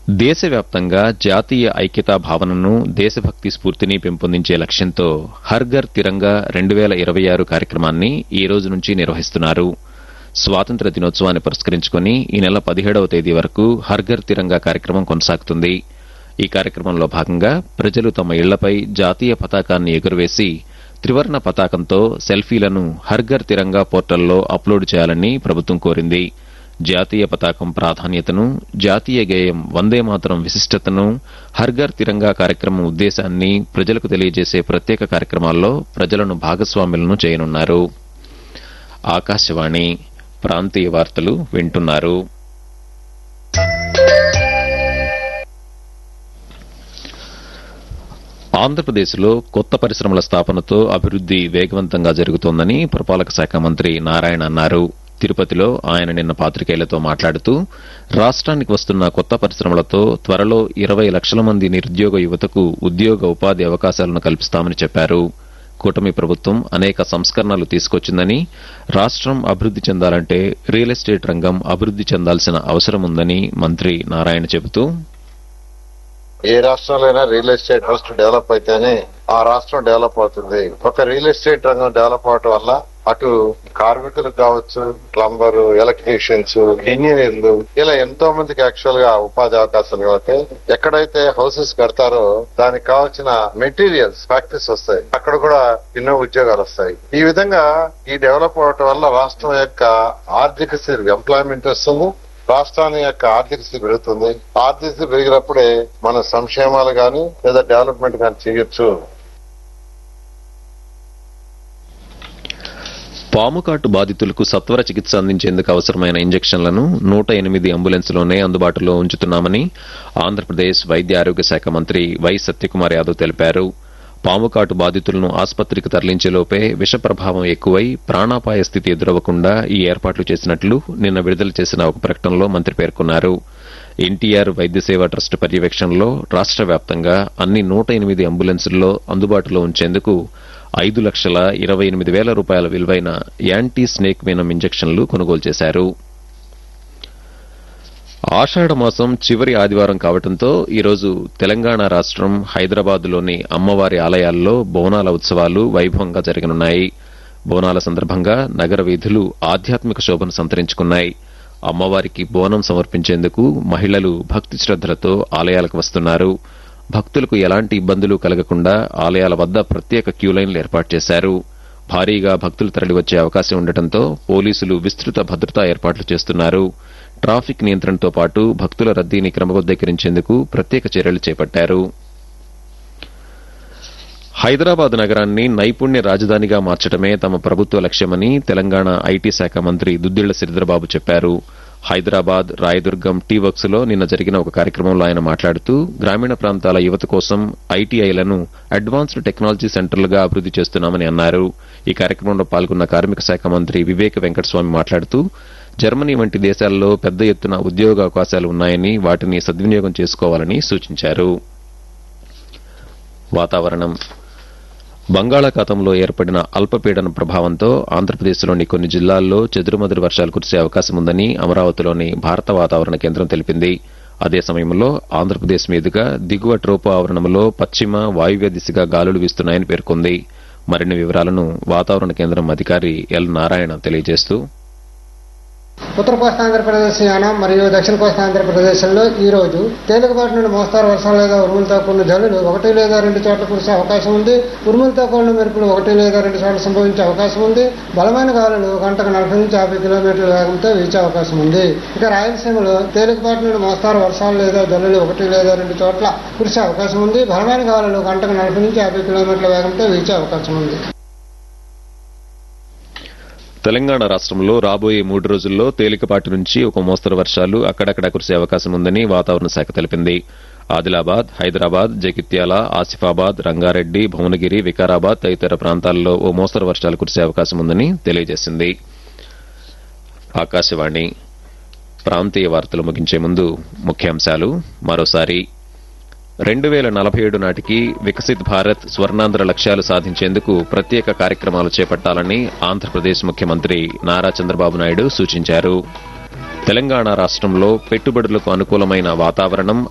దేశవ్యాప్తంగా జాతీయ ఐక్యతా భావనను దేశభక్తి స్ఫూర్తిని పెంపొందించే లక్ష్యంతో హర్ ఘర్ తిరంగా రెండు వేల ఇరవై ఆరు కార్యక్రమాన్ని ఈ రోజు నుంచి నిర్వహిస్తున్నారు స్వాతంత్ర దినోత్సవాన్ని పురస్కరించుకుని ఈ నెల పదిహేడవ తేదీ వరకు హర్ ఘర్ తిరంగా కార్యక్రమం కొనసాగుతుంది ఈ కార్యక్రమంలో భాగంగా ప్రజలు తమ ఇళ్లపై జాతీయ పతాకాన్ని ఎగురవేసి త్రివర్ణ పతాకంతో సెల్ఫీలను హర్ ఘర్ తిరంగా పోర్టల్లో అప్లోడ్ చేయాలని ప్రభుత్వం కోరింది జాతీయ పతాకం ప్రాధాన్యతను జాతీయ గేయం వందే మాతరం విశిష్టతను హర్ ఘర్ తిరంగా కార్యక్రమం ఉద్దేశాన్ని ప్రజలకు తెలియజేసే ప్రత్యేక కార్యక్రమాల్లో ప్రజలను భాగస్వాములను చేయనున్నారు ఆకాశవాణి ప్రాంతీయ వార్తలు వింటున్నారు ఆంధ్రప్రదేశ్లో కొత్త పరిశ్రమల స్థాపనతో అభివృద్ది వేగవంతంగా జరుగుతోందని పురపాలక శాఖ మంత్రి నారాయణ అన్నారు తిరుపతిలో ఆయన నిన్న పాత్రికేయులతో మాట్లాడుతూ రాష్ట్రానికి వస్తున్న కొత్త పరిశ్రమలతో త్వరలో ఇరవై లక్షల మంది నిరుద్యోగ యువతకు ఉద్యోగ ఉపాధి అవకాశాలను కల్పిస్తామని చెప్పారు కూటమి ప్రభుత్వం అనేక సంస్కరణలు తీసుకొచ్చిందని రాష్ట్రం అభివృద్ది చెందాలంటే రియల్ ఎస్టేట్ రంగం అభివృద్ది చెందాల్సిన అవసరం ఉందని మంత్రి నారాయణ చెబుతూ ఏ రాష్ట్రంలో అయినా రియల్ ఎస్టేట్ ఫస్ట్ డెవలప్ అయితేనే ఆ రాష్ట్రం డెవలప్ అవుతుంది ఒక రియల్ ఎస్టేట్ రంగం డెవలప్ అవటం వల్ల అటు కార్మికులు కావచ్చు ప్లంబర్ ఎలక్ట్రీషియన్స్ ఇంజనీర్లు ఇలా ఎంతో మందికి యాక్చువల్ గా ఉపాధి అవకాశాలు కలుగుతాయి ఎక్కడైతే హౌసెస్ కడతారో దానికి కావాల్సిన మెటీరియల్స్ ఫ్యాక్టరీస్ వస్తాయి అక్కడ కూడా ఎన్నో ఉద్యోగాలు వస్తాయి ఈ విధంగా ఈ డెవలప్ అవటం వల్ల రాష్ట్రం యొక్క ఆర్థిక స్థితి ఎంప్లాయ్మెంట్ వస్తుంది రాష్ట్రాన్ని యొక్క ఆర్థిక స్థితి పెరుగుతుంది ఆర్థిక స్థితి పెరిగినప్పుడే మన సంక్షేమాలు గాని లేదా డెవలప్మెంట్ గాని చేయొచ్చు పాముకాటు బాధితులకు సత్వర చికిత్స అందించేందుకు అవసరమైన ఇంజెక్షన్లను నూట ఎనిమిది అంబులెన్స్లోనే అందుబాటులో ఉంచుతున్నామని ఆంధ్రప్రదేశ్ వైద్య ఆరోగ్య శాఖ మంత్రి వై సత్యకుమార్ యాదవ్ తెలిపారు పాముకాటు బాధితులను ఆసుపత్రికి తరలించేలోపే విష ప్రభావం ఎక్కువై ప్రాణాపాయ స్థితి ఎదురవ్వకుండా ఈ ఏర్పాట్లు చేసినట్లు నిన్న విడుదల చేసిన ఒక ప్రకటనలో మంత్రి పేర్కొన్నారు ఎన్టీఆర్ వైద్య సేవ ట్రస్ట్ పర్యవేక్షణలో రాష్ట్ర వ్యాప్తంగా అన్ని నూట ఎనిమిది అంబులెన్సుల్లో అందుబాటులో ఉంచేందుకు ఐదు లక్షల ఇరవై ఎనిమిది వేల రూపాయల విలువైన యాంటీ స్నేక్ వెనం ఇంజెక్షన్లు కొనుగోలు చేశారు ఆషాఢ మాసం చివరి ఆదివారం కావడంతో ఈరోజు తెలంగాణ రాష్ట్రం హైదరాబాద్లోని అమ్మవారి ఆలయాల్లో బోనాల ఉత్సవాలు వైభవంగా జరగనున్నాయి బోనాల సందర్భంగా నగర వీధులు ఆధ్యాత్మిక శోభను సంతరించుకున్నాయి అమ్మవారికి బోనం సమర్పించేందుకు మహిళలు భక్తి శ్రద్దలతో ఆలయాలకు వస్తున్నారు భక్తులకు ఎలాంటి ఇబ్బందులు కలగకుండా ఆలయాల వద్ద ప్రత్యేక క్యూలైన్లు ఏర్పాటు చేశారు భారీగా భక్తులు తరలివచ్చే అవకాశం ఉండటంతో పోలీసులు విస్తృత భద్రతా ఏర్పాట్లు చేస్తున్నారు ట్రాఫిక్ నియంత్రణతో పాటు భక్తుల రద్దీని క్రమబద్దీకరించేందుకు ప్రత్యేక చర్యలు చేపట్టారు హైదరాబాద్ నగరాన్ని నైపుణ్య రాజధానిగా మార్చడమే తమ ప్రభుత్వ లక్ష్యమని తెలంగాణ ఐటీ శాఖ మంత్రి దుద్దిళ్ల శ్రీధరబాబు చెప్పారు హైదరాబాద్ రాయదుర్గం టీ వర్క్స్ లో నిన్న జరిగిన ఒక కార్యక్రమంలో ఆయన మాట్లాడుతూ గ్రామీణ ప్రాంతాల యువత కోసం ఐటీఐలను అడ్వాన్స్డ్ టెక్నాలజీ సెంటర్లుగా అభివృద్ది చేస్తున్నామని అన్నారు ఈ కార్యక్రమంలో పాల్గొన్న కార్మిక శాఖ మంత్రి వివేక్ వెంకటస్వామి మాట్లాడుతూ జర్మనీ వంటి దేశాల్లో పెద్ద ఎత్తున ఉద్యోగ అవకాశాలు ఉన్నాయని వాటిని సద్వినియోగం చేసుకోవాలని సూచించారు వాతావరణం బంగాళాఖాతంలో ఏర్పడిన అల్పపీడన ప్రభావంతో ఆంధ్రప్రదేశ్లోని కొన్ని జిల్లాల్లో చెదురుమదురు వర్షాలు కురిసే అవకాశం ఉందని అమరావతిలోని భారత వాతావరణ కేంద్రం తెలిపింది అదే సమయంలో ఆంధ్రప్రదేశ్ మీదుగా దిగువ ట్రోపో ఆవరణంలో పశ్చిమ వాయువ్య దిశగా గాలులు వీస్తున్నాయని పేర్కొంది మరిన్ని వివరాలను వాతావరణ కేంద్రం అధికారి ఎల్ నారాయణ తెలియజేస్తూ ఉత్తర కోస్తాంధ్రప్రదేశ్ యానం మరియు దక్షిణ కోస్తాంధ్రప్రదేశ్లో ఈ రోజు తేలికపాటి నుండి మోస్తారు వర్షాలు లేదా ఉరుములతో కూడిన జల్లులు ఒకటి లేదా రెండు చోట్ల కురిసే అవకాశం ఉంది ఉరుములతో కూడిన మెరుపులు ఒకటి లేదా రెండు చోట్ల సంభవించే అవకాశం ఉంది బలమైన గాలులు గంటకు నలభై నుంచి యాభై కిలోమీటర్ల వేగంతో వీచే అవకాశం ఉంది ఇక రాయలసీమలో తేలికపాటి నుండి మోస్తారు వర్షాలు లేదా జల్లులు ఒకటి లేదా రెండు చోట్ల కురిసే అవకాశం ఉంది బలమైన గాలులు గంటకు నలభై నుంచి యాభై కిలోమీటర్ల వేగంతో వీచే అవకాశం ఉంది తెలంగాణ రాష్ట్రంలో రాబోయే మూడు రోజుల్లో తేలికపాటి నుంచి ఒక మోస్తరు వర్షాలు అక్కడక్కడ కురిసే అవకాశం ఉందని వాతావరణ శాఖ తెలిపింది ఆదిలాబాద్ హైదరాబాద్ జగిత్యాల ఆసిఫాబాద్ రంగారెడ్డి భువనగిరి వికారాబాద్ తదితర ప్రాంతాల్లో ఓ మోస్తరు వర్షాలు కురిసే అవకాశం ఉందని తెలియజేసింది ఆకాశవాణి ప్రాంతీయ వార్తలు ముగించే ముందు ముఖ్యాంశాలు మరోసారి రెండు వేల నలభై ఏడు నాటికి వికసిత్ భారత్ స్వర్ణాంధ్ర లక్ష్యాలు సాధించేందుకు ప్రత్యేక కార్యక్రమాలు చేపట్టాలని ఆంధ్రప్రదేశ్ ముఖ్యమంత్రి నారా చంద్రబాబు నాయుడు సూచించారు తెలంగాణ రాష్ట్రంలో పెట్టుబడులకు అనుకూలమైన వాతావరణం